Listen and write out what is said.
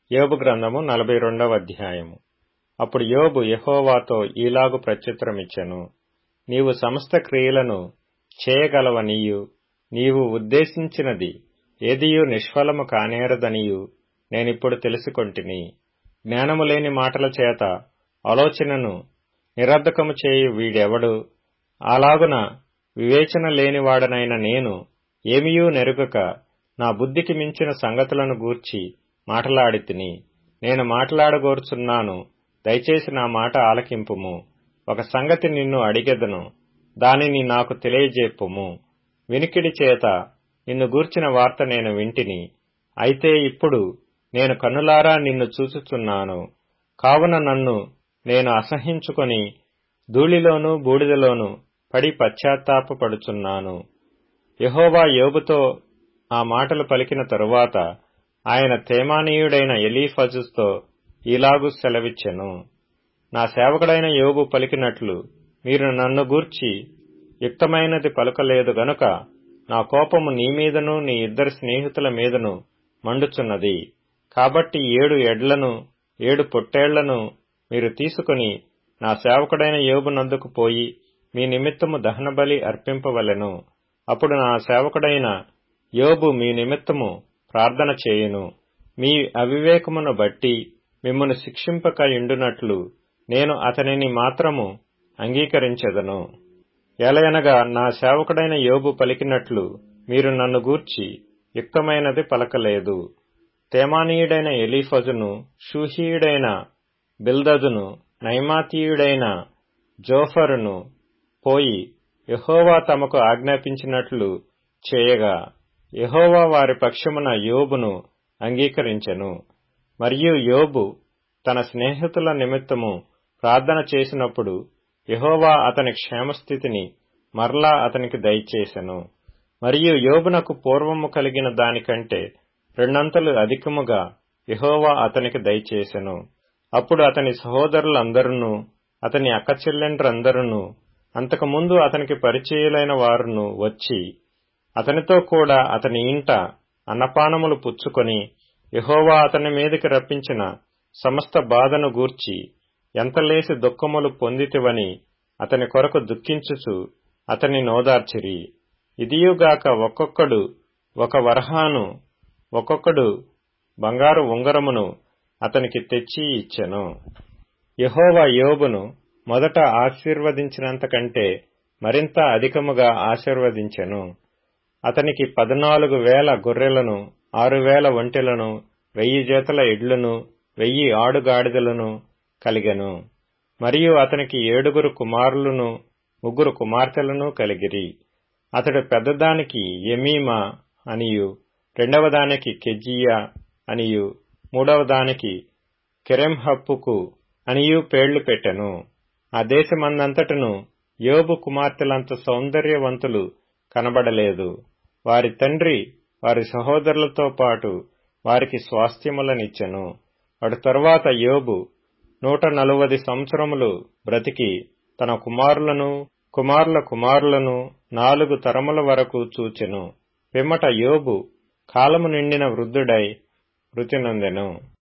యోబు గ్రంథము నలభై రెండవ అధ్యాయము అప్పుడు యోబు యెహోవాతో ఈలాగు ప్రత్యుత్తరమిచ్చెను నీవు సమస్త క్రియలను చేయగలవనియు నీవు ఉద్దేశించినది ఏదియూ నిష్ఫలము కానేరదనియు నేనిప్పుడు తెలుసుకొంటిని జ్ఞానము లేని మాటల చేత ఆలోచనను నిరర్ధకము చేయు వీడెవడు అలాగున వివేచన లేనివాడనైన నేను ఏమియూ నెరుగక నా బుద్ధికి మించిన సంగతులను గూర్చి మాటలాడితిని నేను మాట్లాడగోరుచున్నాను దయచేసి నా మాట ఆలకింపుము ఒక సంగతి నిన్ను అడిగెదను దానిని నాకు తెలియజేప్పుము వినికిడి చేత నిన్ను గూర్చిన వార్త నేను వింటిని అయితే ఇప్పుడు నేను కన్నులారా నిన్ను చూచుచున్నాను కావున నన్ను నేను అసహించుకొని ధూళిలోను బూడిదలోను పడి పశ్చాత్తాపపడుచున్నాను యహోవా యోబుతో ఆ మాటలు పలికిన తరువాత ఆయన తేమానీయుడైన ఎలీఫజుతో ఇలాగు సెలవిచ్చెను నా సేవకుడైన యోబు పలికినట్లు మీరు నన్ను గూర్చి యుక్తమైనది పలుకలేదు గనుక నా కోపము నీ మీదను నీ ఇద్దరు స్నేహితుల మీదను మండుచున్నది కాబట్టి ఏడు ఎడ్లను ఏడు పొట్టేళ్లను మీరు తీసుకుని నా సేవకుడైన యోబు నందుకు పోయి మీ నిమిత్తము దహనబలి అర్పింపవలెను అప్పుడు నా సేవకుడైన యోబు మీ నిమిత్తము ప్రార్థన చేయును మీ అవివేకమును బట్టి మిమ్మను శిక్షింపక ఇండునట్లు నేను అతనిని మాత్రము అంగీకరించెదను ఎలయనగా నా సేవకుడైన యోబు పలికినట్లు మీరు నన్ను గూర్చి యుక్తమైనది పలకలేదు తేమానీయుడైన ఎలీఫజును షూహీయుడైన బిల్దదును నైమాతీయుడైన జోఫరును పోయి యహోవా తమకు ఆజ్ఞాపించినట్లు చేయగా యహోవా వారి పక్షమున యోబును అంగీకరించెను మరియు యోబు తన స్నేహితుల నిమిత్తము ప్రార్థన చేసినప్పుడు యహోవా అతని క్షేమస్థితిని మరలా అతనికి దయచేసెను మరియు యోబునకు పూర్వము కలిగిన దానికంటే రెండంతలు అధికముగా యహోవా అతనికి దయచేసెను అప్పుడు అతని సహోదరులందరూ అతని అక్కచెల్లెండ్రందరూ అంతకుముందు అతనికి పరిచయులైన వారును వచ్చి అతనితో కూడా అతని ఇంట అన్నపానములు పుచ్చుకొని యహోవా అతని మీదకి రప్పించిన సమస్త బాధను గూర్చి ఎంతలేసి దుఃఖములు పొందితివని అతని కొరకు దుఃఖించుచు అతని నోదార్చిరి ఇదియుగాక ఒక్కొక్కడు ఒక వరహాను ఒక్కొక్కడు బంగారు ఉంగరమును అతనికి తెచ్చి ఇచ్చెను యహోవా యోబును మొదట ఆశీర్వదించినంతకంటే మరింత అధికముగా ఆశీర్వదించెను అతనికి పద్నాలుగు వేల గొర్రెలను ఆరు వేల ఒంటెలను వెయ్యి జతల ఎడ్లను వెయ్యి ఆడుగాడిదలను కలిగెను మరియు అతనికి ఏడుగురు కుమారులను ముగ్గురు కుమార్తెలను కలిగిరి అతడు పెద్దదానికి ఎమీమా అనియు రెండవ దానికి కెజ్జియా అనియు మూడవ దానికి కెరెంహప్పుకు అనియు పేళ్లు పెట్టెను ఆ దేశమందంతటను యోబు కుమార్తెలంత సౌందర్యవంతులు కనబడలేదు వారి తండ్రి వారి సహోదరులతో పాటు వారికి స్వాస్థ్యములనిచ్చెను అటు తరువాత యోబు నూట నలువది సంవత్సరములు బ్రతికి తన కుమారులను కుమారుల కుమారులను నాలుగు తరముల వరకు చూచెను పిమ్మట యోబు కాలము నిండిన వృద్ధుడై మృతి నొందెను